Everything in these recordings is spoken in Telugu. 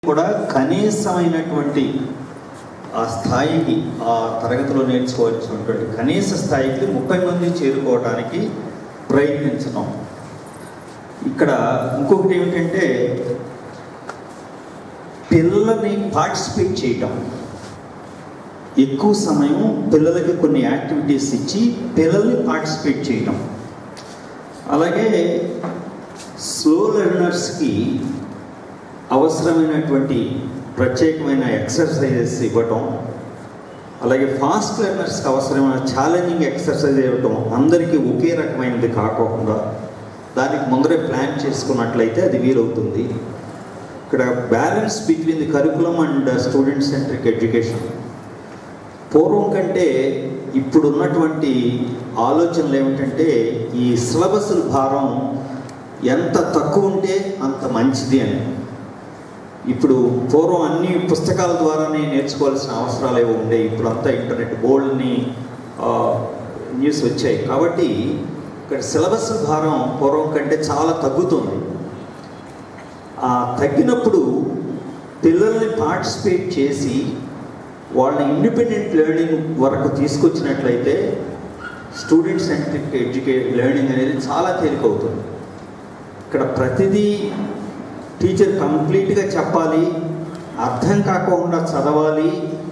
కూడా కనీసమైనటువంటి ఆ స్థాయికి ఆ తరగతిలో నేర్చుకోవాల్సినటువంటి కనీస స్థాయికి ముప్పై మంది చేరుకోవడానికి ప్రయత్నించడం ఇక్కడ ఇంకొకటి ఏమిటంటే పిల్లల్ని పార్టిసిపేట్ చేయటం ఎక్కువ సమయం పిల్లలకి కొన్ని యాక్టివిటీస్ ఇచ్చి పిల్లల్ని పార్టిసిపేట్ చేయటం అలాగే స్లో లెర్నర్స్కి అవసరమైనటువంటి ప్రత్యేకమైన ఎక్సర్సైజెస్ ఇవ్వటం అలాగే ఫాస్ట్ లెర్నర్స్కి అవసరమైన ఛాలెంజింగ్ ఎక్సర్సైజ్ ఇవ్వటం అందరికీ ఒకే రకమైనది కాకోకుండా దానికి ముందరే ప్లాన్ చేసుకున్నట్లయితే అది వీలవుతుంది ఇక్కడ balance between the curriculum and student centric education పూర్వం కంటే ఇప్పుడున్నటువంటి ఆలోచనలు ఏమిటంటే ఈ సిలబస్ భారం ఎంత తక్కువ ఉంటే అంత మంచిది అని ఇప్పుడు పూర్వం అన్ని పుస్తకాల ద్వారానే నేర్చుకోవాల్సిన అవసరాలు ఏవో ఉండే ఇప్పుడు అంతా ఇంటర్నెట్ బోర్డుని న్యూస్ వచ్చాయి కాబట్టి ఇక్కడ సిలబస్ భారం పూర్వం కంటే చాలా తగ్గుతుంది ఆ తగ్గినప్పుడు పిల్లల్ని పార్టిసిపేట్ చేసి వాళ్ళని ఇండిపెండెంట్ లెర్నింగ్ వరకు తీసుకొచ్చినట్లయితే స్టూడెంట్ సెంట్రిక్ ఎడ్యుకే లెర్నింగ్ అనేది చాలా తేలికవుతుంది ఇక్కడ ప్రతిదీ టీచర్ కంప్లీట్గా చెప్పాలి అర్థం కాకుండా చదవాలి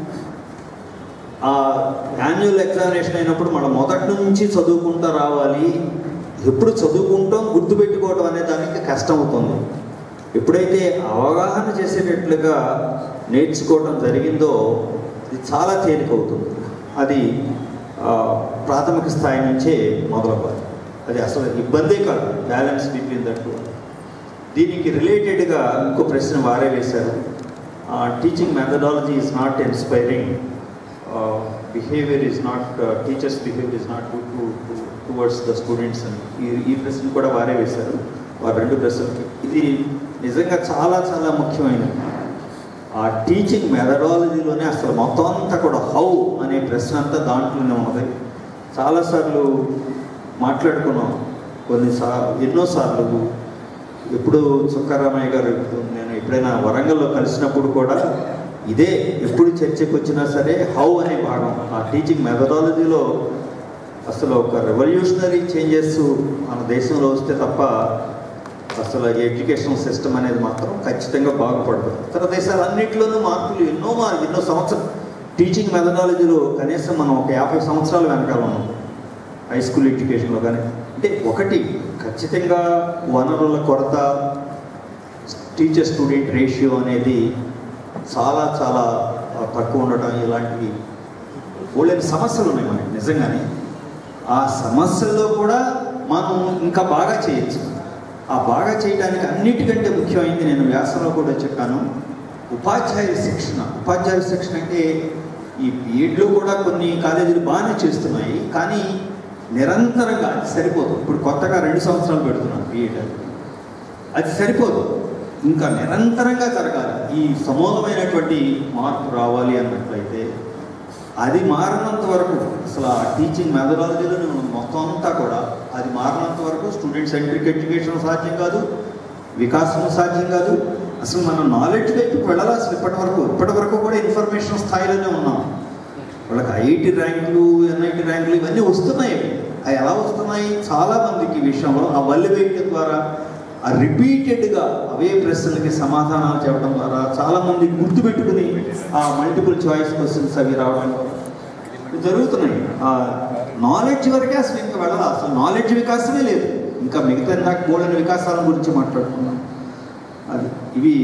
ఆ యాన్యువల్ ఎగ్జామినేషన్ అయినప్పుడు మనం మొదటి నుంచి చదువుకుంటూ రావాలి ఎప్పుడు చదువుకుంటాం గుర్తుపెట్టుకోవడం అనే దానికి కష్టం అవుతుంది ఎప్పుడైతే అవగాహన చేసేటట్లుగా నేర్చుకోవడం జరిగిందో ఇది చాలా తేలికవుతుంది అది ఆ, ప్రాథమిక స్థాయి నుంచే మొదలవ్వాలి అది అసలు ఇబ్బందే కాదు బ్యాలెన్స్ బిట్వీన్ దట్ దీనికి రిలేటెడ్గా ఇంకో ప్రశ్న వారే వేశారు teaching methodology is not inspiring behaviour is not teachers behaviour is not good to towards the students అని ఈ ఈ ప్రశ్న కూడా వారే వేశారు వారు రెండు ప్రశ్నలకి ఇది నిజంగా చాలా చాలా ముఖ్యమైనది ఆ టీచింగ్ మెథడాలజీలోనే అసలు మొత్తం అంతా కూడా హౌ అనే ప్రశ్న అంతా దాంట్లోనే ఉన్నది చాలాసార్లు మాట్లాడుకున్నాం కొన్నిసార్లు ఎన్నోసార్లు ఎప్పుడు చుక్కారామయ్య గారు నేను ఎప్పుడైనా వరంగల్లో కలిసినప్పుడు కూడా ఇదే ఎప్పుడు చర్చకు వచ్చినా సరే హౌ అనే భాగం ఆ టీచింగ్ మెథడాలజీలో అసలు ఒక రెవల్యూషనరీ చేంజెస్ మన దేశంలో వస్తే తప్ప అసలు ఈ ఎడ్యుకేషన్ సిస్టమ్ అనేది మాత్రం ఖచ్చితంగా బాగుపడుతుంది ఇతర దేశాలన్నింటిలోనూ మార్పులు ఎన్నో మార్ ఎన్నో సంవత్సరం టీచింగ్ మెథడాలజీలో కనీసం మనం ఒక యాభై సంవత్సరాలు వెనకాల ఉన్నాం హై స్కూల్ ఎడ్యుకేషన్లో కానీ అంటే ఒకటి ఖచ్చితంగా వనరుల కొరత టీచర్ స్టూడెంట్ రేషియో అనేది చాలా చాలా ఆ, తక్కువ ఉండటం ఇలాంటివి వాళ్ళని సమస్యలు ఉన్నాయి మనకి నిజంగానే ఆ సమస్యల్లో కూడా మనం ఇంకా బాగా చేయొచ్చు ఆ బాగా చేయడానికి అన్నిటికంటే ముఖ్యమైనది నేను వ్యాసంలో కూడా చెప్పాను ఉపాధ్యాయుల శిక్షణ ఉపాధ్యాయుల శిక్షణ అంటే ఈ బీఎడ్లో కూడా కొన్ని కాలేజీలు బాగానే చేస్తున్నాయి కానీ నిరంతరంగా అది సరిపోదు ఇప్పుడు కొత్తగా రెండు సంవత్సరాలు పెడుతున్నాను బీఎడ్ అది సరిపోదు ఇంకా నిరంతరంగా జరగాలి ఈ సమూలమైనటువంటి మార్పు రావాలి అన్నట్లయితే అది మారినంత వరకు అసలు ఆ టీచింగ్ మెథడాలజీలో మొత్తం అంతా కూడా అది మారినంత వరకు స్టూడెంట్ సెంట్రిక్ ఎడ్యుకేషన్ సాధ్యం కాదు వికాసం సాధ్యం కాదు అసలు మనం నాలెడ్జ్ వైపుకి వెళ్ళాలి అసలు ఇప్పటి వరకు ఇప్పటి వరకు కూడా ఇన్ఫర్మేషన్ స్థాయిలోనే ఉన్నాం వాళ్ళకి ఐఐటి ర్యాంకులు ఎన్ఐటి ర్యాంకులు ఇవన్నీ వస్తున్నాయి అవి ఎలా వస్తున్నాయి చాలా మందికి ఈ విషయంలో ఆ వల్లి వేయటం ద్వారా ఆ రిపీటెడ్గా అవే ప్రశ్నలకి సమాధానాలు చెప్పడం ద్వారా చాలా మంది గుర్తుపెట్టుకుని ఆ మల్టిపుల్ చాయిస్ క్వశ్చన్స్ అవి రావడం ఇవి జరుగుతున్నాయి ఆ నాలెడ్జ్ వరకే అసలు ఇంకా వెళ్ళాలి అసలు నాలెడ్జ్ వికాసమే లేదు ఇంకా మిగతా నాకు బోల్డని వికాసాల గురించి మాట్లాడుకున్నాం అది ఇవి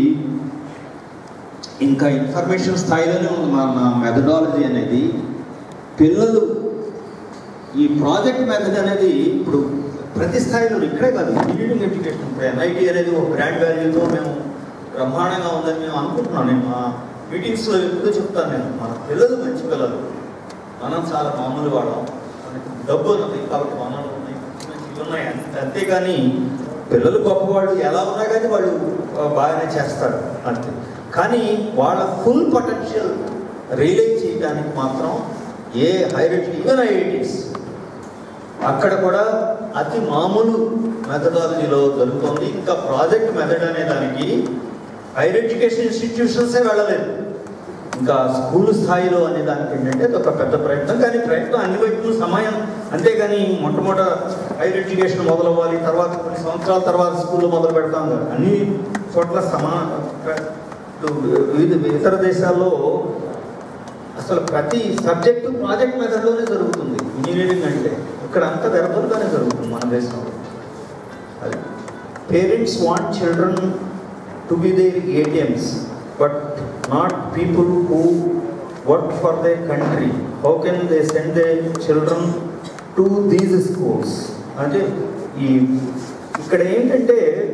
ఇంకా ఇన్ఫర్మేషన్ స్థాయిలోనే ఉంది మన మెథడాలజీ అనేది పిల్లలు ఈ ప్రాజెక్ట్ మెథడ్ అనేది ఇప్పుడు ప్రతి స్థాయిలో ఇక్కడే కాదు ఇంజనీరింగ్ ఎడ్యుకేషన్ ఇప్పుడు ఎన్ఐటి అనేది ఒక బ్రాండ్ వాల్యూతో మేము బ్రహ్మాండంగా ఉందని మేము అనుకుంటున్నాం నేను మా మీటింగ్స్లో ఎప్పుడూ చెప్తాను నేను మన పిల్లలు మంచి పిల్లలు మనం చాలా మామూలు వాళ్ళం మనకి డబ్బు ఉన్నది కాబట్టి వనరులు ఉన్నాయి మంచివి ఉన్నాయి అంతే అంతేగాని పిల్లలు గొప్పవాళ్ళు ఎలా ఉన్నా కానీ వాళ్ళు ఆ, బాగానే చేస్తారు అంతే కానీ వాళ్ళ ఫుల్ పొటెన్షియల్ రియలైజ్ చేయడానికి మాత్రం ఏ హైర్ ఈవెన్ ఐఐటీస్ అక్కడ కూడా అతి మామూలు మెథడాలజీలో జరుగుతుంది ఇంకా ప్రాజెక్ట్ మెథడ్ అనే దానికి హైయర్ ఎడ్యుకేషన్ ఇన్స్టిట్యూషన్సే వెళ్ళలేదు ఇంకా స్కూల్ స్థాయిలో అనే దానికి ఏంటంటే అది ఒక పెద్ద ప్రయత్నం కానీ ప్రయత్నం అన్ని వైపులు సమయం అంతేగాని మొట్టమొదట హైయర్ ఎడ్యుకేషన్ మొదలవ్వాలి తర్వాత కొన్ని సంవత్సరాల తర్వాత స్కూల్లో మొదలు పెడతాం కదా. అన్ని చోట్ల సమా వివిధ ఇతర దేశాల్లో అసలు ప్రతి సబ్జెక్టు ప్రాజెక్ట్ మెథడ్లోనే జరుగుతుంది ఇంజనీరింగ్ అంటే ఇక్కడ అంతా వెరబుల్గానే జరుగుతుంది మన దేశంలో అది parents want children to be their ATMs but not people who work for the country how can they send their children to these schools అంటే ఈ ఇక్కడ ఏంటంటే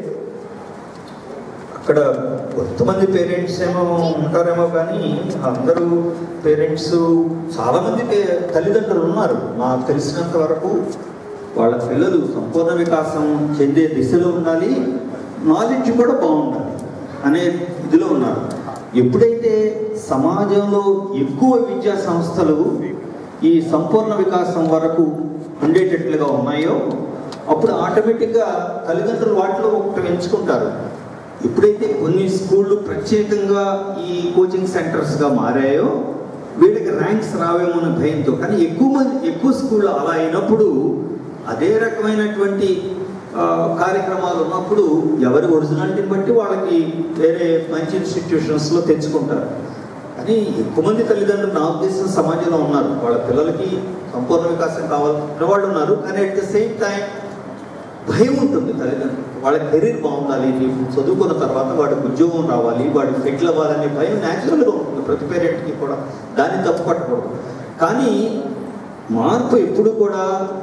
అక్కడ కొంతమంది పేరెంట్స్ ఏమో ఉంటారేమో కానీ అందరూ పేరెంట్స్ చాలామంది పే- తల్లిదండ్రులు ఉన్నారు నాకు తెలిసినంత వరకు వాళ్ళ పిల్లలు సంపూర్ణ వికాసం చెందే దిశలో ఉండాలి నాలెడ్జ్ కూడా బాగుండాలి అనే ఇదిలో ఉన్నారు ఎప్పుడైతే సమాజంలో ఎక్కువ విద్యా సంస్థలు ఈ సంపూర్ణ వికాసం వరకు ఉండేటట్లుగా ఉన్నాయో అప్పుడు ఆటోమేటిక్గా తల్లిదండ్రులు వాటిలో ఒకటి ఎంచుకుంటారు ఎప్పుడైతే కొన్ని స్కూళ్ళు ప్రత్యేకంగా ఈ కోచింగ్ సెంటర్స్గా మారాయో వీళ్ళకి ర్యాంక్స్ రావేమో అనే భయంతో కానీ ఎక్కువ మంది ఎక్కువ స్కూళ్ళు అలా అయినప్పుడు అదే రకమైనటువంటి ఆ, కార్యక్రమాలు ఉన్నప్పుడు ఎవరి ఒరిజినాలిటీని బట్టి వాళ్ళకి వేరే మంచి ఇన్స్టిట్యూషన్స్లో తెచ్చుకుంటారు కానీ ఎక్కువ మంది తల్లిదండ్రులు నా ఉద్దేశం సమాజంలో ఉన్నారు వాళ్ళ పిల్లలకి సంపూర్ణ వికాసం కావాలన్న వాళ్ళు ఉన్నారు కానీ అట్ ద సేమ్ టైం భయం ఉంటుంది తల్లిదండ్రులు వాళ్ళ కెరీర్ బాగుండాలి నీకు చదువుకున్న తర్వాత వాడికి ఉద్యోగం రావాలి వాడికి సెటిల్ అవ్వాలనే భయం న్యాచురల్గా ఉంటుంది ప్రతి పేరెంట్కి కూడా దాన్ని తప్పు పట్టకూడదు కానీ మార్పు ఎప్పుడు కూడా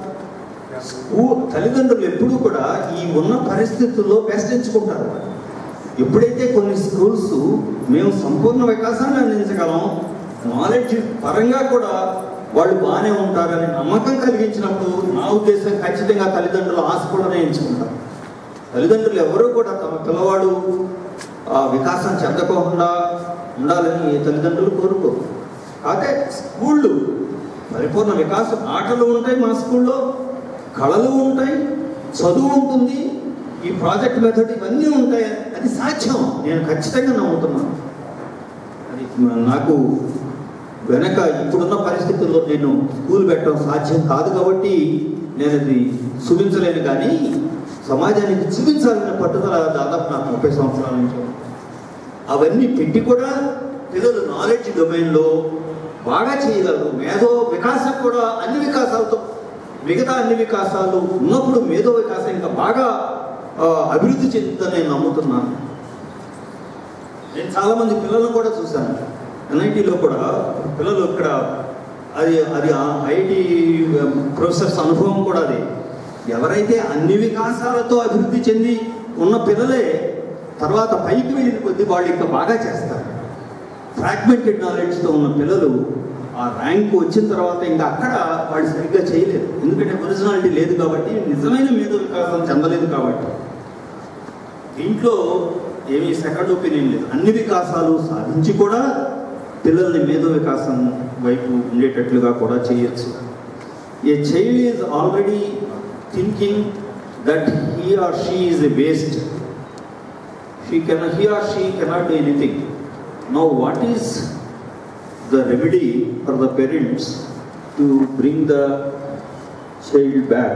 స్కూల్ తల్లిదండ్రులు ఎప్పుడూ కూడా ఈ ఉన్న పరిస్థితుల్లో బెస్ట్ ఎంచుకుంటారు ఎప్పుడైతే కొన్ని స్కూల్స్ మేము సంపూర్ణ వికాసాన్ని అందించగలం నాలెడ్జ్ పరంగా కూడా వాళ్ళు బాగానే ఉంటారని నమ్మకం కలిగించినప్పుడు నా ఉద్దేశం ఖచ్చితంగా తల్లిదండ్రులు ఆ స్కూల్లోనే ఎంచుకుంటారు తల్లిదండ్రులు ఎవరూ కూడా తమ పిల్లవాడు ఆ వికాసం చెందకుండా ఉండాలని ఏ తల్లిదండ్రులు కోరుకోరు అయితే స్కూళ్ళు పరిపూర్ణ వికాసం ఆటలు ఉంటాయి మా స్కూల్లో కళలు ఉంటాయి చదువు ఉంటుంది ఈ ప్రాజెక్ట్ మెథడ్ ఇవన్నీ ఉంటాయి అది సాధ్యం నేను ఖచ్చితంగా నమ్ముతున్నాను అది నాకు వెనక ఇప్పుడున్న పరిస్థితుల్లో నేను స్కూల్ పెట్టడం సాధ్యం కాదు కాబట్టి నేను అది చూపించలేను కానీ సమాజానికి చూపించాలనే పట్టుదల దాదాపు నాకు ముప్పై సంవత్సరాల నుంచి ఉంది. అవన్నీ పెట్టి కూడా పిల్లలు నాలెడ్జ్ డొమైన్లో బాగా చేయగలరు మేధో వికాసం కూడా అన్ని వికాసాలతో మిగతా అన్ని వికాసాలు ఉన్నప్పుడు మేధో వికాసం ఇంకా బాగా ఆ, అభివృద్ధి చెందుతుందని నేను నమ్ముతున్నాను నేను చాలా మంది పిల్లలను కూడా చూశాను ఎన్ఐటీలో కూడా పిల్లలు ఇక్కడ అది అది ఐటీ ప్రొఫెసర్స్ అనుభవం కూడా అది ఎవరైతే అన్ని వికాసాలతో అభివృద్ధి చెంది ఉన్న పిల్లలే తర్వాత పైకి వెళ్ళిన కొద్దీ వాళ్ళు ఇంకా బాగా చేస్తారు ఫ్రాగ్మెంటెడ్ నాలెడ్జ్తో ఉన్న పిల్లలు ఆ ర్యాంక్ వచ్చిన తర్వాత ఇంకా అక్కడ వాళ్ళు సరిగ్గా చేయలేరు ఎందుకంటే ఒరిజినాలిటీ లేదు కాబట్టి నిజమైన మేధో వికాసం చెందలేదు కాబట్టి దీంట్లో ఏమీ సెకండ్ ఒపీనియన్ లేదు అన్ని వికాసాలు సాధించి కూడా పిల్లల్ని మేధో వికాసం వైపు ఉండేటట్లుగా కూడా చేయొచ్చు a child is already thinking that he or she is a waste she can he or she cannot do anything no what is the remedy for the parents to bring the child back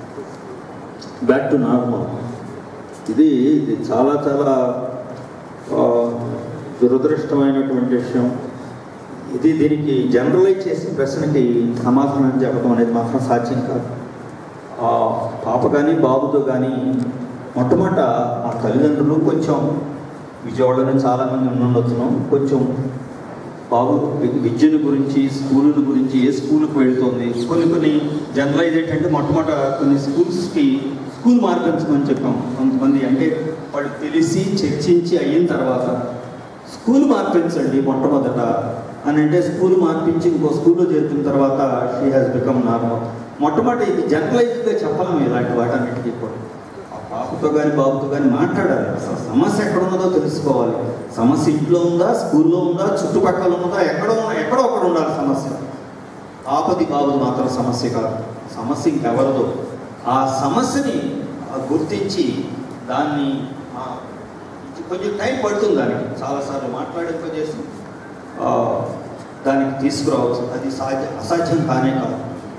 back to normal ఇది ఇది చాలా చాలా ఆ, దురదృష్టమైనటువంటి విషయం ఇది దీనికి జనరలైజ్ చేసి ప్రశ్నకి సమాధానం చెప్పడం అనేది మాత్రం సాధ్యం కాదు ఆ పాప కానీ బాబుతో కానీ మొట్టమొదట ఆ తల్లిదండ్రులు కొంచెం విజయవాడలో చాలామంది ఉండొచ్చును కొంచెం బాబు వి- విద్యను గురించి స్కూళ్ళ గురించి ఏ స్కూల్కి వెళ్తుంది కొన్ని కొన్ని జనరలైజ్ ఏంటంటే మొట్టమొదట కొన్ని స్కూల్స్కి స్కూల్ మార్పించమని చెప్పాం కొంతమంది అంటే వాళ్ళు తెలిసి చర్చించి అయిన తర్వాత స్కూల్ మార్పించండి మొట్టమొదట అని అంటే స్కూల్ మార్పించి ఇంకో స్కూల్లో చేరుతున్న తర్వాత షీ హాజ్ బికమ్ నార్మల్ మొట్టమొదటి ఇది జనరలైజ్గా చెప్పలేము ఇలాంటి వాటన్నిటికీ కూడా ఆ పాపతో కానీ బాబుతో కానీ మాట్లాడాలి అసలు సమస్య ఎక్కడ ఉన్నదో తెలుసుకోవాలి సమస్య ఇంట్లో ఉందా స్కూల్లో ఉందా చుట్టుపక్కల ఉన్నదా ఎక్కడ ఉన్నా ఎక్కడో ఒకడు ఉండాలి సమస్య పాపది బాబుది మాత్రం సమస్య కాదు సమస్య ఇంకెవరదో ఆ సమస్యని ఆ గుర్తించి దాన్ని ఆ, కొంచెం టైం పడుతుంది దానికి చాలాసార్లు మాట్లాడింప చేసి ఆ, దానికి తీసుకురావచ్చు అది సాధ్య అసాధ్యం కానే కాదు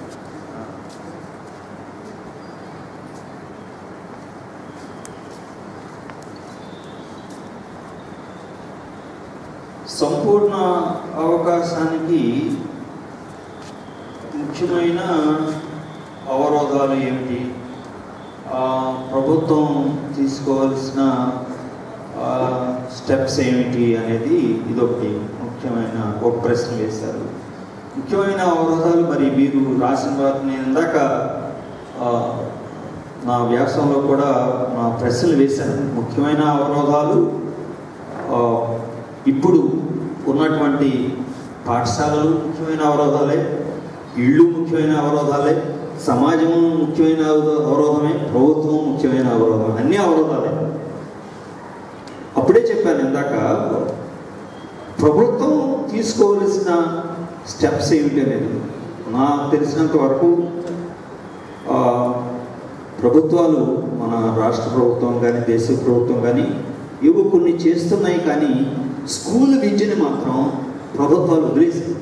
సంపూర్ణ అవకాశానికి ముఖ్యమైన అవరోధాలు ఏమిటి ఆ, ప్రభుత్వం తీసుకోవాల్సిన ఆ, స్టెప్స్ ఏమిటి అనేది ఇదొకటి ముఖ్యమైన ఒక ప్రశ్న వేశారు ముఖ్యమైన అవరోధాలు మరి మీరు రాసిన వారు నేను ఇందాక ఆ, నా వ్యాసంలో కూడా నా ప్రశ్నలు వేశాను ముఖ్యమైన అవరోధాలు ఆ, ఇప్పుడు ఉన్నటువంటి పాఠశాలలు ముఖ్యమైన అవరోధాలే ఇళ్ళు ముఖ్యమైన అవరోధాలే సమాజం ముఖ్యమైన అవరో- అవరోధమే ప్రభుత్వం ముఖ్యమైన అవరోధం అన్నీ అవరోధాలే అప్పుడే చెప్పాను ఇందాక ప్రభుత్వం తీసుకోవలసిన స్టెప్స్ ఏమిటి అనేది నాకు తెలిసినంత వరకు ఆ, ప్రభుత్వాలు మన రాష్ట్ర ప్రభుత్వం కానీ దేశ ప్రభుత్వం కానీ ఇవి కొన్ని చేస్తున్నాయి కానీ స్కూల్ విద్యని మాత్రం ప్రభుత్వాలు వదిలేసాయి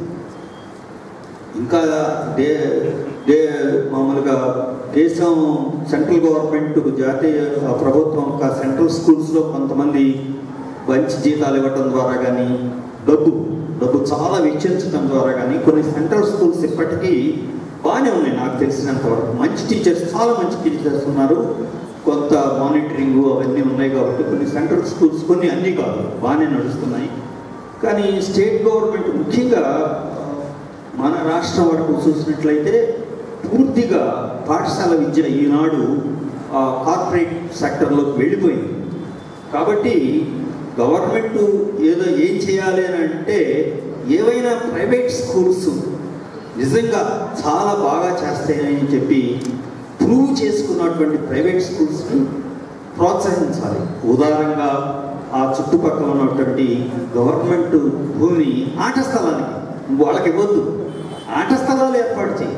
ఇంకా దే దే మామూలుగా దేశం సెంట్రల్ గవర్నమెంట్ జాతీయ ఆ, ప్రభుత్వం ఒక సెంట్రల్ స్కూల్స్లో కొంతమంది మంచి జీతాలు ఇవ్వటం ద్వారా కానీ డబ్బు డబ్బు చాలా వెచ్చించడం ద్వారా కానీ కొన్ని సెంట్రల్ స్కూల్స్ ఇప్పటికీ బాగానే ఉన్నాయి నాకు తెలిసినంత వరకు మంచి టీచర్స్ చాలా మంచి టీచర్స్ ఉన్నారు కొంత మానిటరింగ్ అవన్నీ ఉన్నాయి కాబట్టి కొన్ని సెంట్రల్ స్కూల్స్ కొన్ని అన్నీ కాదు బాగానే నడుస్తున్నాయి కానీ స్టేట్ గవర్నమెంట్ ముఖ్యంగా ఆ, మన రాష్ట్రం వరకు చూసినట్లయితే పూర్తిగా పాఠశాల విద్య ఈనాడు ఆ, కార్పొరేట్ సెక్టర్లోకి వెళ్ళిపోయింది కాబట్టి గవర్నమెంట్ ఏదో ఏం చేయాలి అని అంటే ఏవైనా ప్రైవేట్ స్కూల్స్ నిజంగా చాలా బాగా చేస్తాయని చెప్పి ప్రూవ్ చేసుకున్నటువంటి ప్రైవేట్ స్కూల్స్ని ప్రోత్సహించాలి ఉదాహరణగా ఆ చుట్టుపక్కల ఉన్నటువంటి గవర్నమెంట్ భూమిని ఆట స్థలానికి వాళ్ళకి ఇవ్వద్దు ఆట స్థలాలు ఏర్పాటు చేయి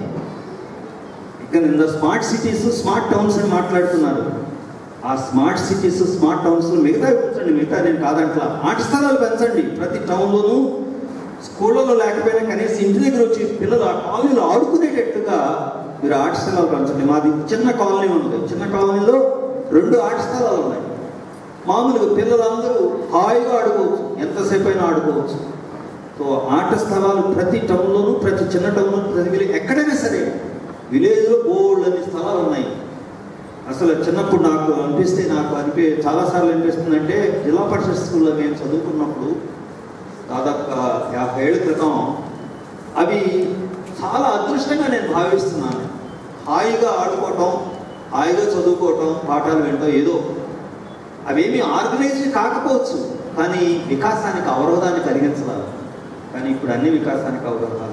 ఇక్కడ నిన్న స్మార్ట్ సిటీస్ స్మార్ట్ టౌన్స్ అని మాట్లాడుతున్నారు ఆ స్మార్ట్ సిటీస్ స్మార్ట్ టౌన్స్ మిగతా పెంచండి మిగతా నేను కాదంట్లా ఆట స్థలాలు పెంచండి ప్రతి టౌన్లోనూ స్కూళ్ళలో లేకపోయినా కనీసం ఇంటి దగ్గర వచ్చి పిల్లలు ఆ కాలనీలో ఆడుకునేటట్టుగా మీరు ఆట స్థలాలు పెంచండి మాది చిన్న కాలనీ ఉంది చిన్న కాలనీలో రెండు ఆట స్థలాలు ఉన్నాయి మామూలుగా పిల్లలందరూ హాయిగా ఆడుకోవచ్చు ఎంతసేపు అయినా ఆడుకోవచ్చు సో ఆట స్థలాలు ప్రతి టౌన్లోనూ ప్రతి చిన్న టౌన్లో ప్రతి విలేజ్ ఎక్కడైనా సరే విలేజ్లో బోల్డ్ అన్ని స్థలాలు ఉన్నాయి అసలు చిన్నప్పుడు నాకు అనిపిస్తే నాకు అనిపి చాలాసార్లు అనిపిస్తుందంటే జిల్లా పరిషత్ స్కూల్లో మేము చదువుకున్నప్పుడు దాదాపు యాభై ఏళ్ళ క్రితం అవి చాలా అదృష్టంగా నేను భావిస్తున్నాను హాయిగా ఆడుకోవటం హాయిగా చదువుకోవటం పాఠాలు వినటం ఏదో అవేమీ ఆర్గనైజ్డ్ కాకపోవచ్చు కానీ వికాసానికి అవరోధాన్ని కలిగించాలి కానీ ఇప్పుడు అన్ని వికాసానికి అవరోధాలే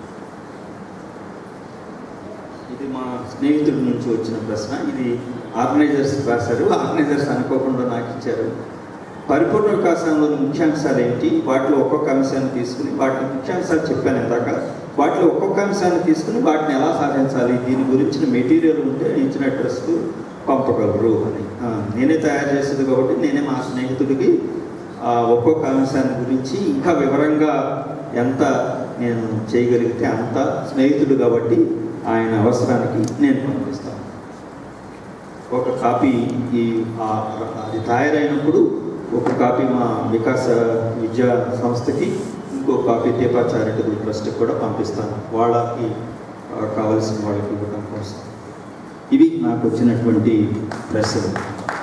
ఇది మా స్నేహితుడి నుంచి వచ్చిన ప్రశ్న ఇది ఆర్గనైజర్స్ రాశారు ఆర్గనైజర్స్ అనుకోకుండా నాకు ఇచ్చారు పరిపూర్ణ వికాసంలోని ముఖ్యాంశాలు ఏంటి వాటిలో ఒక్కొక్క అంశాన్ని తీసుకుని వాటి ముఖ్యాంశాలు చెప్పాను ఇందాక వాటిలో ఒక్కొక్క అంశాన్ని తీసుకుని వాటిని ఎలా సాధించాలి దీని గురించిన మెటీరియల్ ఉంటే ఇచ్చిన అడ్రస్కు పంపగలరు అని ఆ, నేనే తయారు చేసేది కాబట్టి నేనే మా స్నేహితుడికి ఆ, ఒక్కొక్క అంశాన్ని గురించి ఇంకా వివరంగా ఎంత నేను చేయగలిగితే అంత స్నేహితుడు కాబట్టి ఆయన అవసరానికి నేను పంపిస్తాను ఒక కాపీ ఈ ఆ- అది తయారైనప్పుడు ఒక కాపీ మా వికాస విద్యా సంస్థకి ఇంకో కాపీ దీపా చారిటబుల్ ట్రస్ట్కి కూడా పంపిస్తాను వాళ్ళకి ఆ, కావాల్సిన వాళ్ళకి ఇవ్వడం కోసం ఇవి నాకు వచ్చినటువంటి ప్రశ్నలు